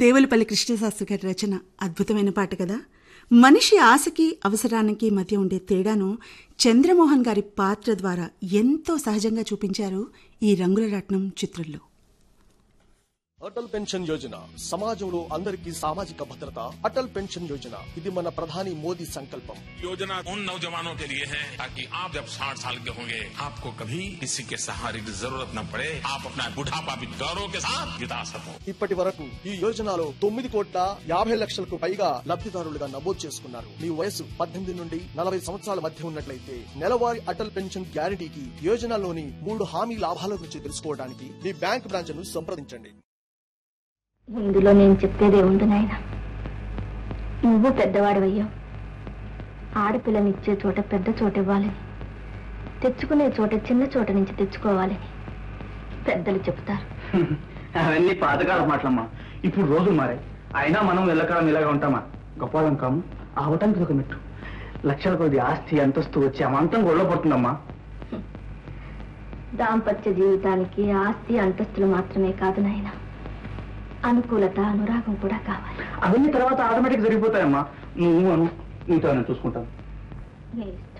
దేవులపల్లి కృష్ణశాస్త్రి గారి రచన అద్భుతమైన పాట కదా మనిషి ఆశకి అవసరానికి మధ్య ఉండే తేడాను చంద్రమోహన్ గారి పాత్ర ద్వారా ఎంతో సహజంగా చూపించారు ఈ రంగుల రత్నం చిత్రంలో అటల్ పెన్షన్ యోజన సమాజంలో అందరికీ సామాజిక భద్రత అటల్ పెన్షన్ యోజన ఇది మన ప్రధాని మోదీ సంకల్పం योजना उन नौजवानों के लिए है ताकि आप जब 60 साल के होंगे आपको कभी किसी के सहारे की जरूरत न पड़े आप अपना बुढ़ापा भी गौरव के साथ बिता सको ఇప్పటి వరకు ఈ యోజనలో తొమ్మిది కోట్ల యాభై లక్షలకు పైగా లబ్ధిదారులుగా నమోదు చేసుకున్నారు మీ వయసు పద్దెనిమిది నుండి నలభై సంవత్సరాల మధ్య ఉన్నట్లయితే నెలవారీ అటల్ పెన్షన్ గ్యారంటీకి యోజనలోని మూడు హామీ లాభాల గురించి తెలుసుకోవడానికి మీ బ్యాంక్ బ్రాంచ్ ను సంప్రదించండి ఇందులో నేను చెప్పేదే ఉంది నాయన నువ్వు పెద్దవాడివయ్యావు ఆడపిల్లనిచ్చే చోట పెద్ద చోట ఇవ్వాలని తెచ్చుకునే చోట చిన్న చోట నుంచి తెచ్చుకోవాలని పెద్దలు చెప్తారు అవన్నీ పాతకాల మాటలమ్మా ఇప్పుడు రోజులు మారాయి అయినా మనం వెళ్ళకాలం ఇలాగా ఉంటామా గొప్పవాళ్ళం కాము అవటానికి ఒక మెట్టు లక్షల కొద్ది ఆస్తి అంతస్తు వచ్చి అమంతం గొడవ పడుతుందమ్మా దాంపత్య జీవితానికి ఆస్తి అంతస్తులు మాత్రమే కాదు నాయన అనుకూలత అనురాగం కూడా కావాలి అవన్నీ తర్వాత ఆటోమేటిక్ జరిగిపోతాయమ్మా నువ్వు అను నీతో నేను చూసుకుంటాను నీ ఇష్టం.